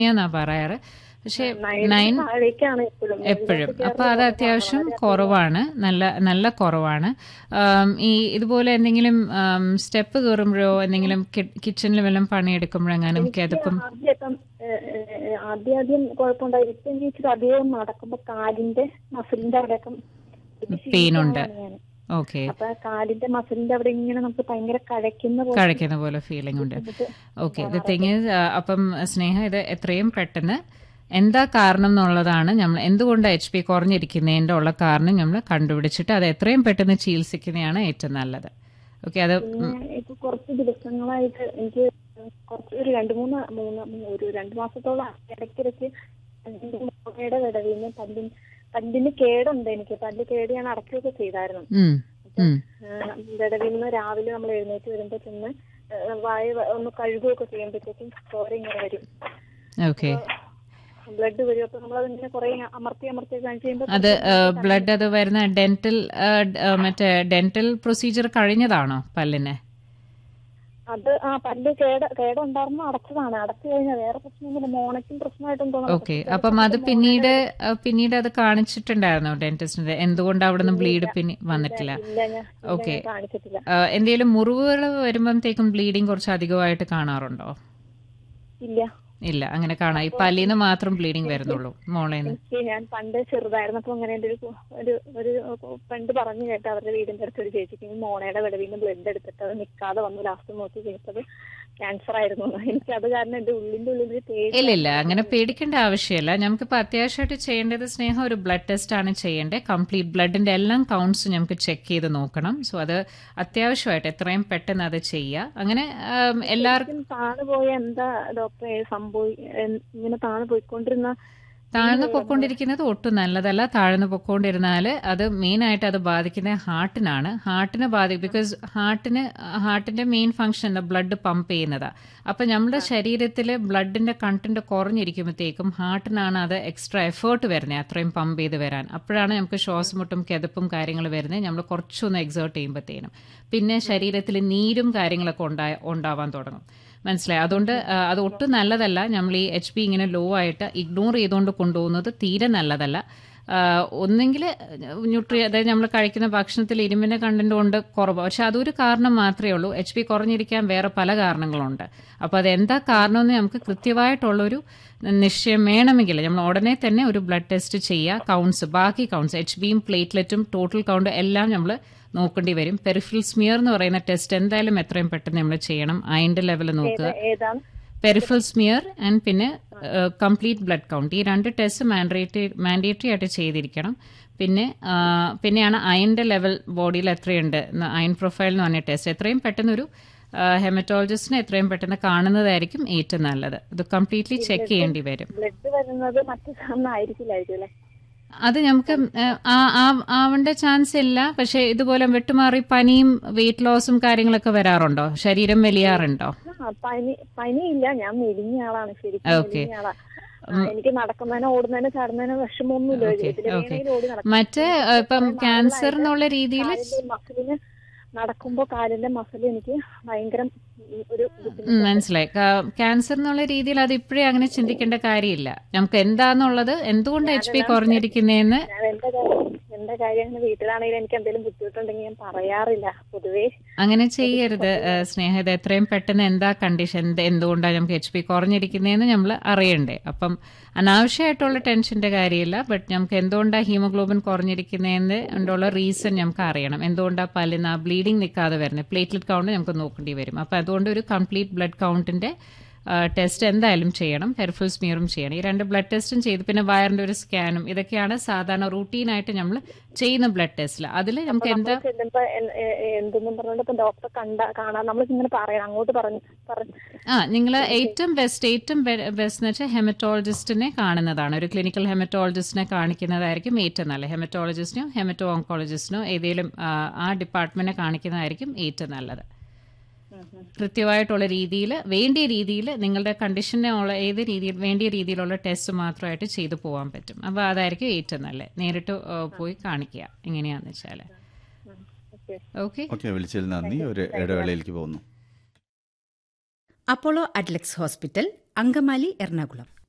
എന്നാ പറയാറ് പക്ഷെ നയൻ നയൻ താഴേക്കാണ് എപ്പോഴും എപ്പോഴും അപ്പൊ അത് അത്യാവശ്യം കുറവാണ് നല്ല നല്ല കുറവാണ് ആം, ഈ ഇതുപോലെ എന്തെങ്കിലും സ്റ്റെപ്പ് കയറുമ്പോഴോ എന്തെങ്കിലും കിച്ചണിൽ വല്ലതും പണിയെടുക്കുമ്പോഴെങ്ങാനും കിതപ്പും ആദ്യം ആദ്യം ആദ്യം കുഴപ്പമുണ്ടായിരുന്നു ഇപ്പൊ എനിക്ക് ഇച്ചിരി അധികം നടക്കുമ്പോ കാലിന്റെ മസിലിന്റെ അവിടെയൊക്കെ പെയിൻ ഉണ്ട് ഞാൻ ഓക്കെ അപ്പൊ കാലിന്റെ മസിലിന്റെ അവിടെ ഇങ്ങനെ നമുക്ക് ഭയങ്കര കഴയ്ക്കുന്ന പോലെ കഴിക്കുന്ന പോലെ ഫീലിംഗ് ഉണ്ട് ഓക്കെ ദ തിങ് അപ്പം സ്നേഹ ഇത് എത്രയും പെട്ടെന്ന് എന്താ കാരണം എന്നുള്ളതാണ് നമ്മൾ എന്തുകൊണ്ട് എച്ച് പി കുറഞ്ഞിരിക്കുന്നതിൻ്റെ ഉള്ള കാരണം നമ്മൾ കണ്ടുപിടിച്ചിട്ട് അത് എത്രയും പെട്ടെന്ന് ചികിത്സിക്കുന്നതാണ് ഏറ്റവും നല്ലത് ഓക്കെ അത് പിന്നെ ഇപ്പൊ കുറച്ച് ദിവസങ്ങളായിട്ട് എനിക്ക് കുറച്ച് ഒരു രണ്ട് മൂന്ന് മൂന്ന് ഒരു രണ്ട് മാസത്തോളം ഇടയ്ക്കിടയ്ക്ക് പല്ലിന്റെ മുഖയുടെ വിടവിന് പല്ലിന് പല്ലിന് കേടുണ്ട് എനിക്ക് പല്ല് കേട് ഞാൻ അടയ്ക്കുകയൊക്കെ ചെയ്തായിരുന്നു ഉം, ഉം. വിടവിന്ന് രാവിലെ നമ്മൾ എഴുന്നേറ്റ് വരുമ്പോ ചെന്ന് ഏഹ് വായ വ- ഒന്ന് കഴുകുകയൊക്കെ ചെയ്യുമ്പോഴത്തേക്കും ചോര ഇങ്ങനെ വരും ഓക്കെ ബ്ലഡ് വരും അപ്പൊ നമ്മളത് ഇങ്ങനെ കുറെ അമർത്തി അമർത്തി കാണിച്ച് കഴിയുമ്പോ അത് ബ്ലഡ് അത് വരുന്ന ഡെന്റൽ മറ്റേ ഡെന്റൽ പ്രൊസീജിയർ കഴിഞ്ഞതാണോ പല്ലിന് അത് ആ പല്ല് കേട് കേടുണ്ടായിരുന്നു അടച്ചതാണ് അടച്ചു കഴിഞ്ഞാൽ വേറെ പ്രശ്നമൊന്നുമില്ല മോണയ്ക്കും പ്രശ്നമായിട്ടും തോന്നുന്നു ഓക്കെ അപ്പം അത് പിന്നീട് ആ, പിന്നീട് അത് കാണിച്ചിട്ടുണ്ടായിരുന്നോ ഡെന്റിസ്റ്റിന്റെ എന്തുകൊണ്ട് അവിടെ നിന്ന് ബ്ലീഡ് പിന്നെ വന്നിട്ടില്ല ഇല്ല ഞാൻ ഇല്ല, ഓക്കെ ഞാൻ കാണിച്ചിട്ടില്ല ആ, എന്തെങ്കിലും മുറിവുകൾ വരുമ്പോഴത്തേക്കും ബ്ലീഡിങ് കുറച്ച് അധികമായിട്ട് കാണാറുണ്ടോ ഇല്ല ഇല്ല അങ്ങനെ കാണാം ഈ പല്ലിന്ന് മാത്രം ബ്ലീഡിങ് വരുന്നുള്ളൂ മോളേന്ന് എനിക്ക് ഞാൻ പണ്ട് ചെറുതായിരുന്നപ്പോ അങ്ങനെ എന്റെ ഒരു കു- ഒരു ഒരു ഫ്രണ്ട് പറഞ്ഞു കേട്ട് അവരുടെ വീടിന്റെ അടുത്ത് ഒരു ചേച്ചിക്ക് ഈ മോണയുടെ വിടവിന്ന് ബ്ലഡ് എടുത്തിട്ട് അത് നിൽക്കാതെ വന്നു ലാസ്റ്റ് നോക്കി കഴിഞ്ഞത് ക്യാൻസർ ആയിരുന്നു എന്ന്. എനിക്ക് അത് കാരണം എന്റെ ഉള്ളിന്റെ ഉള്ളിൽ ഒരു പേടി ഇല്ല ഇല്ല അങ്ങനെ പേടിക്കേണ്ട ആവശ്യമില്ല നമുക്കിപ്പോൾ അത്യാവശ്യമായിട്ട് ചെയ്യേണ്ടത് സ്നേഹം ഒരു ബ്ലഡ് ടെസ്റ്റ് ആണ് ചെയ്യേണ്ടത് കംപ്ലീറ്റ് ബ്ലഡിന്റെ എല്ലാം കൗണ്ട്സ് നമുക്ക് ചെക്ക് ചെയ്ത് നോക്കണം സോ അത് അത്യാവശ്യമായിട്ട് എത്രയും പെട്ടെന്ന് അത് ചെയ്യുക അങ്ങനെ ആം, എല്ലാവർക്കും ശരിക്കും താണു പോയ എന്താ ഡോക്ടറെ സംഭവി എൻ- ഇങ്ങനെ താണു പോയിക്കൊണ്ടിരുന്ന താഴ്ന്നു പൊക്കോണ്ടിരിക്കുന്നത് ഒട്ടും നല്ലതല്ല താഴ്ന്നു പൊക്കോണ്ടിരുന്നാൽ അത് മെയിനായിട്ട് അത് ബാധിക്കുന്നത് ഹാർട്ടിനാണ് ഹാർട്ടിനെ ബാധിക്കും ബിക്കോസ് ഹാർട്ടിന് ഹാർട്ടിന്റെ മെയിൻ ഫംഗ്ഷൻ എന്താ ബ്ലഡ് പമ്പ് ചെയ്യുന്നതാ അപ്പൊ നമ്മുടെ ശരീരത്തിൽ ബ്ലഡിന്റെ കണ്ടന്റ് കുറഞ്ഞിരിക്കുമ്പോഴത്തേക്കും ഹാർട്ടിനാണ് അത് എക്സ്ട്രാ എഫേർട്ട് വരുന്നത് അത്രയും പമ്പ് ചെയ്ത് വരാൻ അപ്പോഴാണ് നമുക്ക് ശ്വാസമുട്ടും കിതപ്പും കാര്യങ്ങൾ വരുന്നത് നമ്മൾ കുറച്ചൊന്ന് എക്സേർട്ട് ചെയ്യുമ്പോഴത്തേനും പിന്നെ ശരീരത്തിൽ നീരും കാര്യങ്ങളൊക്കെ ഉണ്ടാ ഉണ്ടാവാൻ തുടങ്ങും മനസ്സിലായി അതുകൊണ്ട് ആ, അത് ഒട്ടും നല്ലതല്ല നമ്മൾ ഈ എച്ച് പി ഇങ്ങനെ ലോ ആയിട്ട് ഇഗ്നോർ ചെയ്തുകൊണ്ട് കൊണ്ടുപോകുന്നത് തീരെ നല്ലതല്ല ഒന്നെങ്കിൽ ന്യൂട്രി അതായത് നമ്മൾ കഴിക്കുന്ന ഭക്ഷണത്തിൽ ഇരുമ്പിന്റെ കണ്ടന്റ് കൊണ്ട് കുറവ് പക്ഷെ അതൊരു കാരണം മാത്രമേ ഉള്ളൂ എച്ച് പി കുറഞ്ഞിരിക്കാൻ വേറെ പല കാരണങ്ങളുണ്ട് അപ്പോൾ അത് എന്താ കാരണമെന്ന് നമുക്ക് കൃത്യമായിട്ടുള്ളൊരു നിശ്ചയം വേണമെങ്കിൽ നമ്മൾ ഉടനെ തന്നെ ഒരു ബ്ലഡ് ടെസ്റ്റ് ചെയ്യുക കൗണ്ട്സ് ബാക്കി കൗണ്ട്സ് എച്ച് ബിയും പ്ലേറ്റ്ലെറ്റും ടോട്ടൽ കൗണ്ട് എല്ലാം നമ്മൾ നോക്കേണ്ടി വരും പെരിഫറൽ സ്മിയർ എന്ന് പറയുന്ന ടെസ്റ്റ് എന്തായാലും എത്രയും പെട്ടെന്ന് നമ്മൾ ചെയ്യണം അയന്റെ ലെവൽ നോക്കുക ഏതാണ് പെരിഫറൽ സ്മിയർ ആൻഡ് പിന്നെ കംപ്ലീറ്റ് ബ്ലഡ് കൗണ്ട് ഈ രണ്ട് ടെസ്റ്റ് മാൻഡേറ്ററി മാൻഡേറ്ററി ആയിട്ട് ചെയ്തിരിക്കണം പിന്നെ ആ, പിന്നെയാണ് അയന്റെ ലെവൽ ബോഡിയിൽ എത്രയുണ്ട് അയൺ പ്രൊഫൈൽ എന്ന് പറഞ്ഞ ടെസ്റ്റ് എത്രയും പെട്ടെന്ന് ഒരു ഹെമറ്റോളജിസ്റ്റിനെ എത്രയും പെട്ടെന്ന് കാണുന്നതായിരിക്കും ഏറ്റവും നല്ലത് ഇത് കംപ്ലീറ്റ്ലി ചെക്ക് ചെയ്യേണ്ടി വരും ബ്ലഡ് വരുന്നത് മറ്റു സാധനമായിരിക്കില്ലായിരിക്കും അല്ലെ അത് നമുക്ക് ഏഹ്, ആ- ആ- ആവേണ്ട ചാൻസ് ഇല്ല പക്ഷെ ഇതുപോലെ വിട്ടുമാറി പനിയും വെയിറ്റ് ലോസും കാര്യങ്ങളൊക്കെ വരാറുണ്ടോ ശരീരം വലിയാറുണ്ടോ ആ പനി പനിയില്ല ഞാൻ മെലിഞ്ഞ ആളാണ് ശരിക്കും Okay. മെലിഞ്ഞ ആളാ ആ, എനിക്ക് നടക്കുന്നതിനോ ഓടുന്നതിനോ ചാടുന്നതിനോ വിഷമമൊന്നുമില്ല Okay, ജീവിതത്തിൽ okay. വേണമെങ്കിൽ ഓടി നടക്കാം മറ്റ് ഏഹ്, ഇപ്പം ക്യാൻസർ എന്നുള്ള രീതിയിൽ കാലിന്റെ മസിലിന് നടക്കുമ്പോ കാലിന്റെ മസിൽ എനിക്ക് ഭയങ്കര ഒരു ബുദ്ധിമുട്ട് ഉം, മനസ്സിലായി കാ- ക്യാൻസർ എന്നുള്ള രീതിയിൽ അത് ഇപ്പോഴേ അങ്ങനെ ചിന്തിക്കേണ്ട കാര്യമില്ല നമുക്ക് എന്താന്നുള്ളത് എന്തുകൊണ്ട് എച്ച് പി കുറഞ്ഞിരിക്കുന്നതെന്ന് ഞാൻ എന്റെ കാര്യം എന്റെ കാര്യം അങ്ങനെ വീട്ടിലാണെങ്കിലും എനിക്ക് എന്തെങ്കിലും ബുദ്ധിമുട്ടുണ്ടെങ്കിൽ ഞാൻ പറയാറില്ല പൊതുവേ അങ്ങനെ ചെയ്യരുത് ഏഹ്, സ്നേഹ ഇത് എത്രയും പെട്ടെന്ന് എന്താ കണ്ടീഷൻ എന്ത് എന്തുകൊണ്ടാണ് നമുക്ക് എച്ച് പി കുറഞ്ഞിരിക്കുന്നതെന്ന് നമ്മൾ അറിയണ്ടേ അപ്പം അനാവശ്യമായിട്ടുള്ള ടെൻഷന്റെ കാര്യമില്ല ബട്ട് നമുക്ക് എന്തുകൊണ്ടാണ് ഹീമോഗ്ലോബിൻ കുറഞ്ഞിരിക്കുന്നതെന്ന് ഉള്ള റീസൺ നമുക്ക് അറിയണം എന്തുകൊണ്ടാണ് പല്ലിന് ആ ബ്ലീഡിങ് നിൽക്കാതെ വരുന്നത് പ്ലേറ്റ്ലെറ്റ് കൗണ്ട് നമുക്ക് നോക്കേണ്ടി വരും അപ്പം അതുകൊണ്ട് ഒരു കംപ്ലീറ്റ് ബ്ലഡ് കൗണ്ടിന്റെ ടെസ്റ്റ് എന്തായാലും ചെയ്യണം പെർഫുൾ സ്മിയറും ചെയ്യണം ഈ രണ്ട് ബ്ലഡ് ടെസ്റ്റും ചെയ്ത് പിന്നെ വയറിന്റെ ഒരു സ്കാനും ഇതൊക്കെയാണ് സാധാരണ റൂട്ടീനായിട്ട് നമ്മൾ ചെയ്യുന്ന ബ്ലഡ് ടെസ്റ്റിൽ അതിൽ നമുക്ക് എന്താ ചെല്ലുമ്പോ എൻ- എ- എ- എന്തെന്നും പറഞ്ഞോണ്ട് ഇപ്പൊ ഡോക്ടറെ കണ്ട കാണാൻ നമ്മൾ ഇങ്ങനെ പറയണം അങ്ങോട്ട് പറഞ്ഞു പറഞ്ഞു ആ നിങ്ങൾ ഏറ്റവും ബെസ്റ്റ് ഏറ്റവും ബെസ്റ്റ് എന്ന് വെച്ചാൽ ഹെമറ്റോളജിസ്റ്റിനെ കാണുന്നതാണ് ഒരു ക്ലിനിക്കൽ ഹെമറ്റോളജിസ്റ്റിനെ കാണിക്കുന്നതായിരിക്കും ഏറ്റവും നല്ലത് ഹെമറ്റോളജിസ്റ്റിനോ ഹെമറ്റോ ഓങ്കോളജിസ്റ്റിനോ ഏതെങ്കിലും ആ, ആ ഡിപ്പാർട്ട്മെന്റിനെ കാണിക്കുന്നതായിരിക്കും ഏറ്റവും നല്ലത് കൃത്യമായിട്ടുള്ള രീതിയിൽ വേണ്ടിയ രീതിയിൽ നിങ്ങളുടെ കണ്ടീഷനെ ഉള്ള ഏത് രീതിയിൽ വേണ്ടിയ രീതിയിലുള്ള ടെസ്റ്റ് മാത്രമായിട്ട് ചെയ്തു പോകാൻ പറ്റും അപ്പോൾ അതായിരിക്കും ഏറ്റവും നല്ലത് നേരിട്ട് ആ, പോയി കാണിക്കുക എങ്ങനെയാന്ന് വെച്ചാൽ ഓക്കെ ഓക്കെ ഓക്കെ വിളിച്ചതിൽ നന്ദി ഒരു ഇടവേളയിലേക്ക് പോകുന്നു Apollo Adlux hospital Angamaly Ernakulam